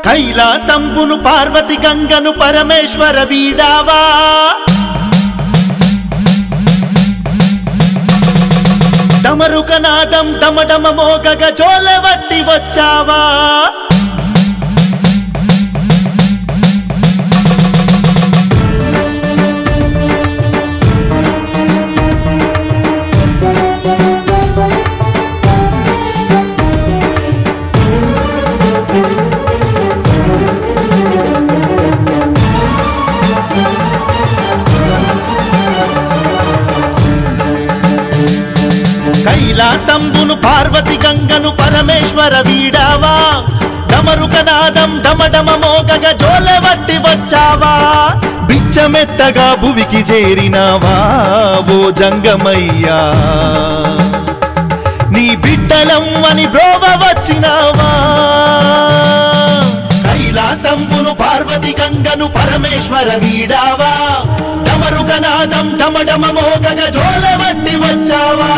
కైలాసంబును పార్వతి గంగను పరమేశ్వర వీడావా డమరుకనాదం డమడమ మోగగ జోలవట్టి వచ్చావా కైలాసంబును పార్వతి గంగను పరమేశ్వర వీడావా డమరుకనాదం డమడమ మోగగ జోలవట్టి వచ్చావా బిచ్చమెత్తగా భువికి చేరినావా ఓ జంగమయ్యా నీ బిడ్డలమ్మని బ్రోవ వచ్చినావా కైలాసంబును పార్వతి గంగను పరమేశ్వర వీడావా డమరుకనాదం డమడమ మోగగ జోలవట్టి వచ్చావా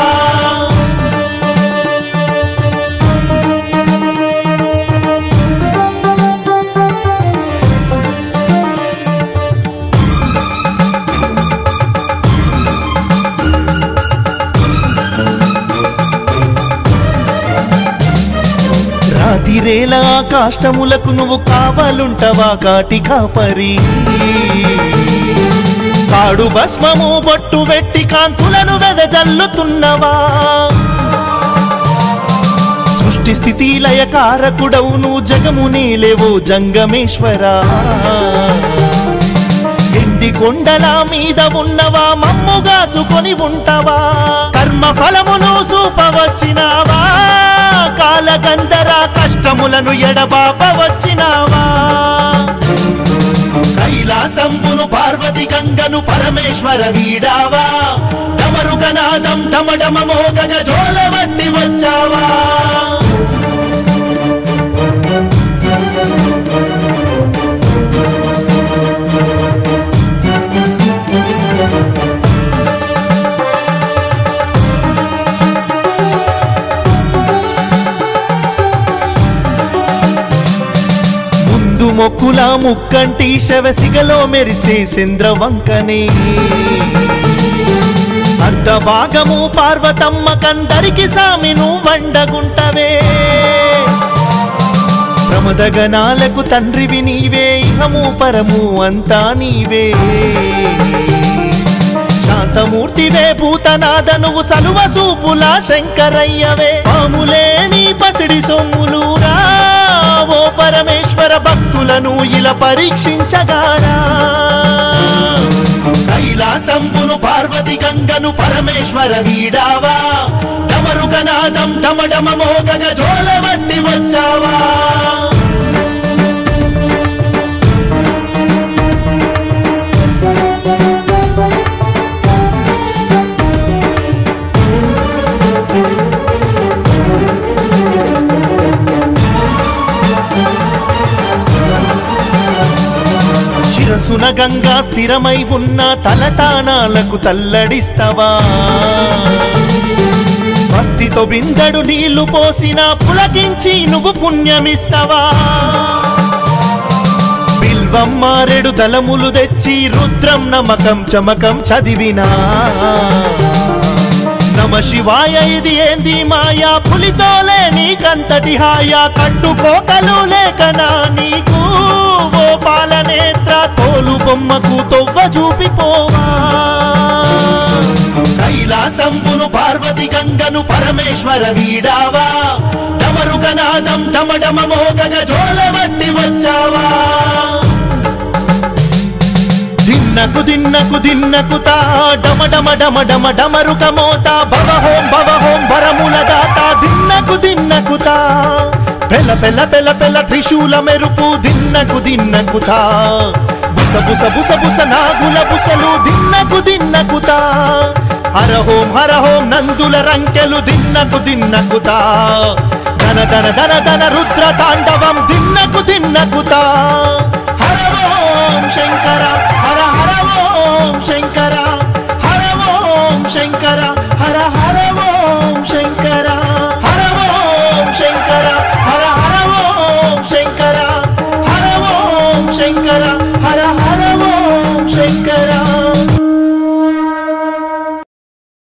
రాతిరేలా కాష్టములకు నువ్వు కావాలుంటవా కాటి కాపరి కాడు భస్మము బొట్టు వెట్టి కాంతులను వెదజల్లుతున్నవా సృష్టి స్థితి లయ కారకుడవు నువ్వు జగము నీలేవో జంగమేశ్వరా ఎండి కొండల మీద ఉన్నవా మమ్ముగాసుకొని ఉంటావా కర్మ ఫలమును చూపవచ్చినావా కాలగంధర కష్టములను ఎడబాప వచ్చినావా కైలాసంబును పార్వతి గంగను పరమేశ్వర వీడావా డమరుకనాదం డమడమ మోగగ జోలవట్టి వచ్చావా ముందు మొక్కుల ముక్కంటి శవసిగలో మెరిసే చంద్రవంకనే అర్ధ భాగము పార్వతమ్మ కందరికి సామిను వండగుంటవే ప్రమదగనాలకు తండ్రివి నీవే ఇహము పరము అంతా నీవే శాంతమూర్తివే భూతనాద నువ్వు సలువ సూపుల శంకరయ్యవే పాములే నీ పసిడి సొమ్ములు రా ఓ పరమేశ్వర భక్తులను ఇలా పరీక్షించగారా కైలాసంబును పార్వతి గంగను పరమేశ్వర వీడావా డమరుకనాదం డమడమ మోగగ జోలవట్టి వచ్చావా శిరసున గంగా స్థిరమై ఉన్న తలతానాలకు తల్లడిస్తవా భక్తితో బిందడు నీళ్లు పోసిన పులకించి నువ్వు పుణ్యమిస్తవా బిల్వం మారెడు దళములు తెచ్చి రుద్రం నమకం చమకం చదివినా నమ శివాయ ఇది ఏంది మాయా పులితోలే నీకంతటి హాయా కట్టుకోకలు లేకనా నీకు ఓ పాలనేత్ర తోలు బొమ్మకు తొవ్వ చూపిపోవా కైలాసంబును పార్వతి గంగను పరమేశ్వర వీడావా డమరుకనాదం డమడమ మోగగ జోలవట్టి వచ్చావా దిన్నకు దిన్నకు దిన్నకు తా డమ డమ డమ డమ డమరుక మోత భవ హోం భవ హోం వరముల దాత దిన్నకు దిన్నకు తా పెల పెల పెల పెల త్రిశూల మెరుపు దిన్నకు దిన్నకు తా బుస బుస బుస బుస నాగుల బుసలు దిన్నకు దిన్నకు తా హర హోం హర హోం నందుల రంకెలు దిన్నకు దిన్నకు తా ధన ధన ధన ధన రుద్ర తాండవం దిన్నకు దిన్నకు తా హర ఓం శంకర హర హర ఓం శంకర హర ఓం శంకర హర హర